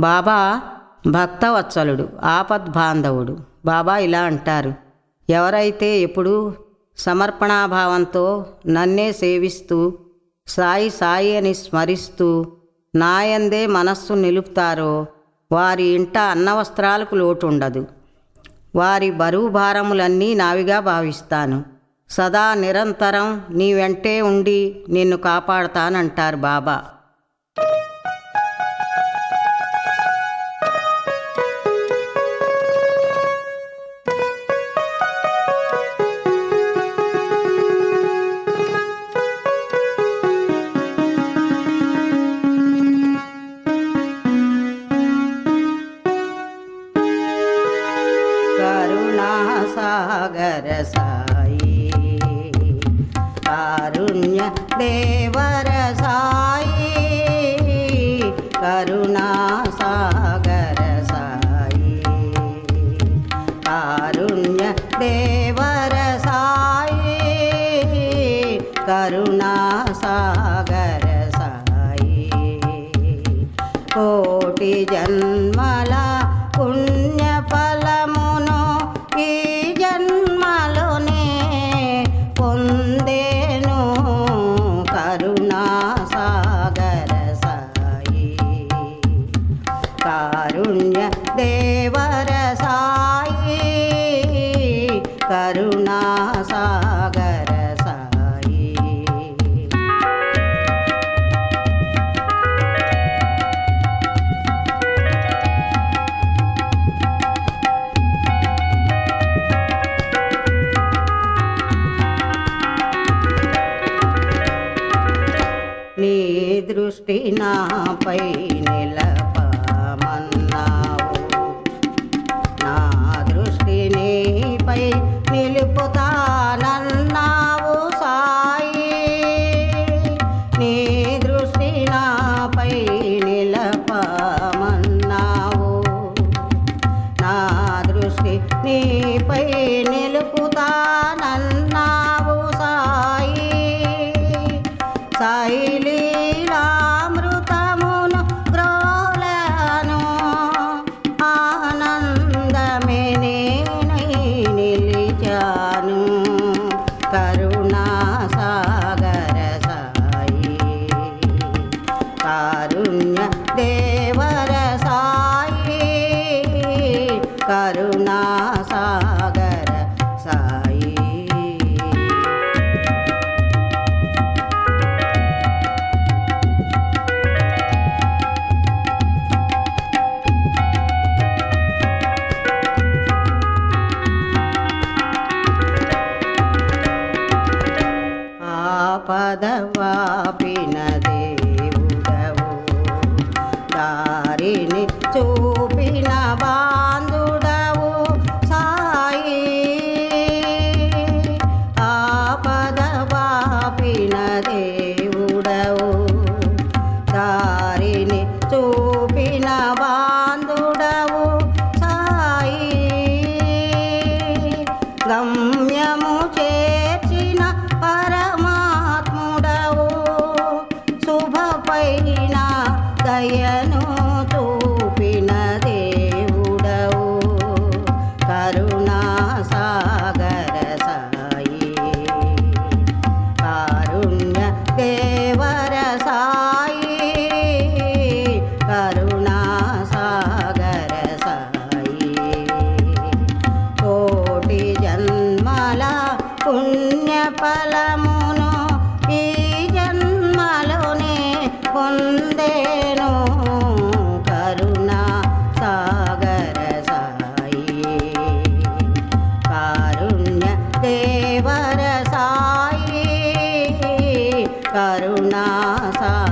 బాబా భక్తవత్సలుడు ఆపద్బాంధవుడు బాబా ఇలా అంటారు ఎవరైతే ఎప్పుడూ సమర్పణాభావంతో నన్నే సేవిస్తూ సాయి సాయి అని స్మరిస్తూ నాయందే మనస్సు నిలుపుతారో వారి ఇంట అన్నవస్త్రాలకు లోటు ఉండదు వారి బరువు భారములన్నీ నావిగా భావిస్తాను సదా నిరంతరం నీ వెంటే ఉండి నిన్ను కాపాడతానంటారు బాబా కరుణాసాగర సాయి కారుణ్య దేవర సాయి కరుణాసాగర సాయి కారుణ్య దేవర సాయి కరుణాసాగర సాయి కోటి జన్మల పుణ్య ఫలమును ఈ జన్మలోనే పొందేను కరుణాసాగర సాయి కారుణ్య దేవర సాయి కరుణాసాగర సాయి నీ దృష్టి నాపై నిలపమన్నావు నా దృష్టి నీపై నిలుపుతానన్నావు సాయి నీ దృష్టి నాపై నిలపమన్నావు నా దృష్టి నీపై నిలుపుతానన్నావు సాయి శైలీలామృతమును గ్రోలను ఆనందమే నేనై నిలిచాను కరుణాసాగర సాయి కారుణ్య దేవర సాయి కరుణాసాగర సాయి ఆపదవాపిన దేవుడవు దారిని చూపిన బాంధుడవు సాయి ఆపదవాపిన దేవుడవు దారిని చూపిన బాంధుడవు సాయి గమ్యము చేర్చిన పరమాత్ముడవు శుభపైన దయను చూపిన దేవుడవు కరుణాసాగర సాయి కారుణ్య దేవర సాయి కరుణాసాగర సాయి కోటి జన్మల పుణ్య ఫలమును ఈ జన్మలోనే పొందేను కరుణా సాగర సాయి కారుణ్య దేవర సాయి కరుణా సాగర